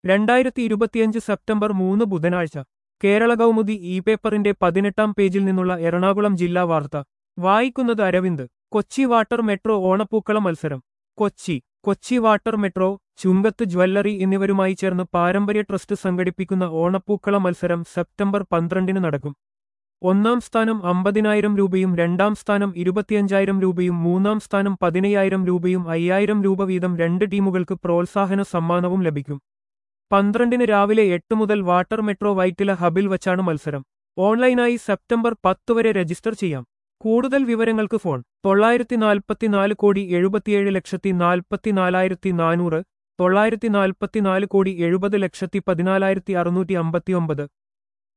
രണ്ടായിരത്തി ഇരുപത്തിയഞ്ച് സെപ്റ്റംബർ മൂന്ന് ബുധനാഴ്ച കേരള കൗമുദി ഇ പേപ്പറിന്റെ പതിനെട്ടാം പേജിൽ നിന്നുള്ള എറണാകുളം ജില്ലാ വാർത്ത വായിക്കുന്നത് അരവിന്ദ് കൊച്ചി വാട്ടർ മെട്രോ ഓണപ്പൂക്കള മത്സരം Kochi Kochi water metro Chungath jewellery എന്നിവരുമായി ചേർന്ന് പാരമ്പര്യ ട്രസ്റ്റ് സംഘടിപ്പിക്കുന്ന ഓണപ്പൂക്കള മത്സരം സെപ്റ്റംബർ പന്ത്രണ്ടിന് നടക്കും ഒന്നാം സ്ഥാനം അമ്പതിനായിരം രൂപയും രണ്ടാം സ്ഥാനം ഇരുപത്തിയഞ്ചായിരം രൂപയും മൂന്നാം സ്ഥാനം പതിനയ്യായിരം രൂപയും അയ്യായിരം രൂപ വീതം രണ്ട് ടീമുകൾക്ക് പ്രോത്സാഹന സമ്മാനവും ലഭിക്കും പന്ത്രണ്ടിന് രാവിലെ എട്ട് മുതൽ വാട്ടർ മെട്രോ വൈറ്റില ഹബിൽ വച്ചാണ് മത്സരം ഓൺലൈനായി സെപ്റ്റംബർ പത്ത് വരെ രജിസ്റ്റർ ചെയ്യാം കൂടുതൽ വിവരങ്ങൾക്ക് ഫോൺ തൊള്ളായിരത്തി നാൽപ്പത്തിനാല് കോടി എഴുപത്തിയേഴ് ലക്ഷത്തി നാൽപ്പത്തിനാലായിരത്തി നാനൂറ് തൊള്ളായിരത്തി നാൽപ്പത്തിനാല് കോടി എഴുപത് ലക്ഷത്തി പതിനാലായിരത്തി അറുന്നൂറ്റി അമ്പത്തിയൊമ്പത്